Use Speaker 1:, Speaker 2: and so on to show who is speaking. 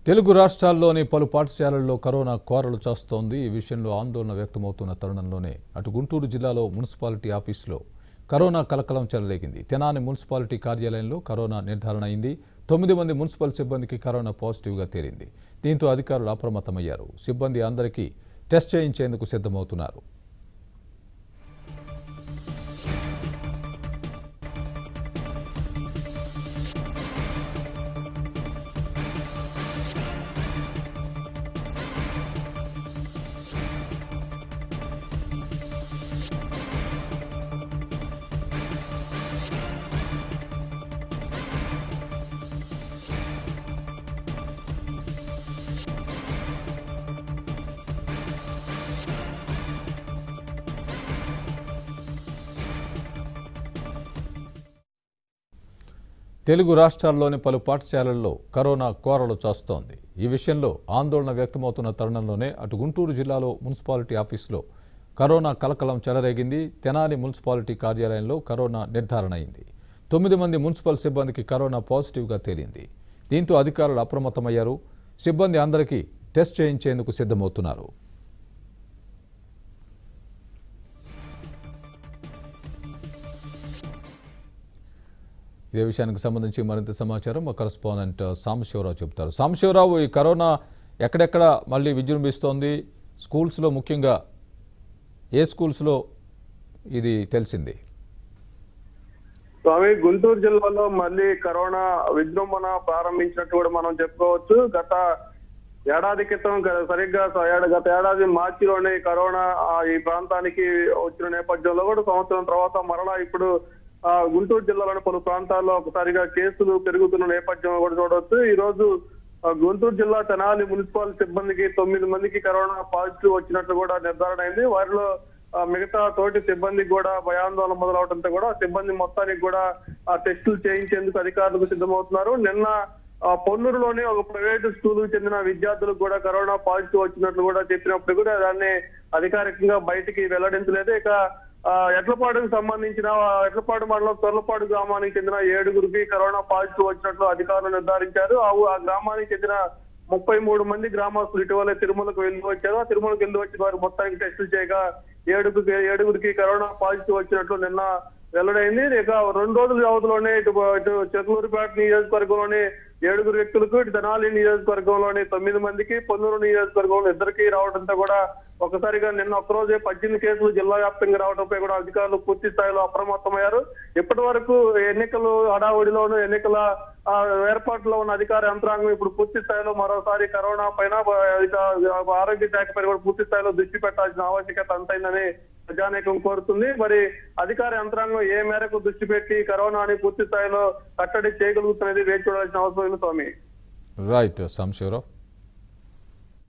Speaker 1: తెలుగు రాష్ట్రాల్లోని పలు పాఠశాలల్లో కరోనా కోరలు చాస్తోంది ఈ విషయంలో ఆందోళన వ్యక్తమవుతున్న తరుణంలోనే అటు గుంటూరు జిల్లాలో మున్సిపాలిటీ ఆఫీసులో కరోనా కలకలం చెలరేగింది తెనాని మున్సిపాలిటీ కార్యాలయంలో కరోనా నిర్ధారణ అయింది తొమ్మిది మంది మున్సిపల్ సిబ్బందికి కరోనా పాజిటివ్గా తేలింది దీంతో అధికారులు అప్రమత్తమయ్యారు సిబ్బంది అందరికీ టెస్ట్ చేయించేందుకు సిద్ధమవుతున్నారు తెలుగు రాష్ట్రాల్లోని పలు పాఠశాలల్లో కరోనా కోరలు చాస్తోంది ఈ విషయంలో ఆందోళన వ్యక్తమవుతున్న తరుణంలోనే అటు గుంటూరు జిల్లాలో మున్సిపాలిటీ ఆఫీసులో కరోనా కలకలం చెలరేగింది తెనాలి మున్సిపాలిటీ కార్యాలయంలో కరోనా నిర్ధారణ అయింది తొమ్మిది మంది మున్సిపల్ సిబ్బందికి కరోనా పాజిటివ్గా తేలింది దీంతో అధికారులు అప్రమత్తమయ్యారు సిబ్బంది అందరికీ టెస్ట్ చేయించేందుకు సిద్ధమవుతున్నారు ఇదే విషయానికి సంబంధించి మరింత సమాచారం మా కరస్పాండెంట్ సాంబశివరావు చెబుతారు సాంబశివరావు ఈ కరోనా ఎక్కడెక్కడ మళ్ళీ విజృంభిస్తోంది స్కూల్స్లో ముఖ్యంగా ఏ స్కూల్స్లో ఇది తెలిసింది
Speaker 2: స్వామి గుంటూరు జిల్లాలో మళ్ళీ కరోనా విజృంభణ ప్రారంభించినట్టు కూడా మనం చెప్పుకోవచ్చు గత ఏడాది క్రితం గ- సరిగ్గా స- ఏడ- గత ఏడాది మార్చిలోనే కరోనా ఆ, ఈ ప్రాంతానికి వచ్చిన నేపథ్యంలో కూడా సంవత్సరం తర్వాత మరలా ఇప్పుడు ఆ, గుంటూరు జిల్లాలోని పలు ప్రాంతాల్లో ఒకసారిగా కేసులు పెరుగుతున్న నేపథ్యం కూడా చూడవచ్చు ఈ రోజు ఆ, గుంటూరు జిల్లా తెనాలి మున్సిపల్ సిబ్బందికి తొమ్మిది మందికి కరోనా పాజిటివ్ వచ్చినట్లు కూడా నిర్ధారణ అయింది వారిలో ఆ, మిగతా తోటి సిబ్బందికి కూడా భయాందోళన మొదలవడంతో కూడా సిబ్బంది మొత్తానికి కూడా ఆ టెస్టులు చేయించేందుకు అధికారులకు సిద్ధమవుతున్నారు నిన్న ఆ, పొన్నూరులోని ఒక ప్రైవేటు స్కూల్ కు చెందిన విద్యార్థులకు కూడా కరోనా పాజిటివ్ వచ్చినట్లు కూడా చెప్పినప్పుడు కూడా దాన్ని అధికారికంగా బయటికి వెల్లడించలేదు ఇక ఆ, ఎడ్లపాడుకు సంబంధించిన ఆ, ఎడ్లపాడు మండలం తొర్లపాడు గ్రామానికి చెందిన ఏడుగురికి కరోనా పాజిటివ్ వచ్చినట్లు అధికారులు నిర్ధారించారు ఆ ఊ- ఆ గ్రామానికి చెందిన ముప్పై మూడు మంది గ్రామస్తులు ఇటీవల తిరుమలకు వెళ్ళి వచ్చారు ఆ తిరుమలకు వెళ్ళి వచ్చిన వారు మొత్తానికి టెస్టులు చేయగా ఏడుగురికి ఏడుగురికి కరోనా పాజిటివ్ వచ్చినట్లు నిన్న వెల్లడైంది ఇక రెండు రోజుల వ్యవధిలోనే ఇటు ఇటు చెరుకూరుపేట నియోజకవర్గంలోని ఏడుగురు వ్యక్తులకు ఇటు తెనాలి నియోజకవర్గంలోని తొమ్మిది మందికి పొన్నూరు నియోజకవర్గంలో ఇద్దరికి రావడంతో కూడా ఒకసారిగా నిన్న ఒక్కరోజే పద్దెనిమిది కేసులు జిల్లా వ్యాప్తంగా రావడంపై కూడా అధికారులు పూర్తి స్థాయిలో అప్రమత్తమయ్యారు ఇప్పటి వరకు ఎన్నికలు హడావుడిలోను ఎన్నికల ఆ, ఏర్పాట్లో ఉన్న అధికార యంత్రాంగం ఇప్పుడు పూర్తి స్థాయిలో మరోసారి కరోనా పైన బ- ఇక ఆరోగ్య శాఖ పైన కూడా పూర్తి స్థాయిలో దృష్టి పెట్టాల్సిన ఆవశ్యకత అంతైందని ప్రజానేకం కోరుతుంది మరి అధికార యంత్రాంగం ఏ మేరకు దృష్టి పెట్టి కరోనాని పూర్తి స్థాయిలో కట్టడి చేయగలుగుతున్నది వేచి చూడాల్సిన అవసరం ఉంది స్వామి
Speaker 1: రైట్ సాంబశివరావు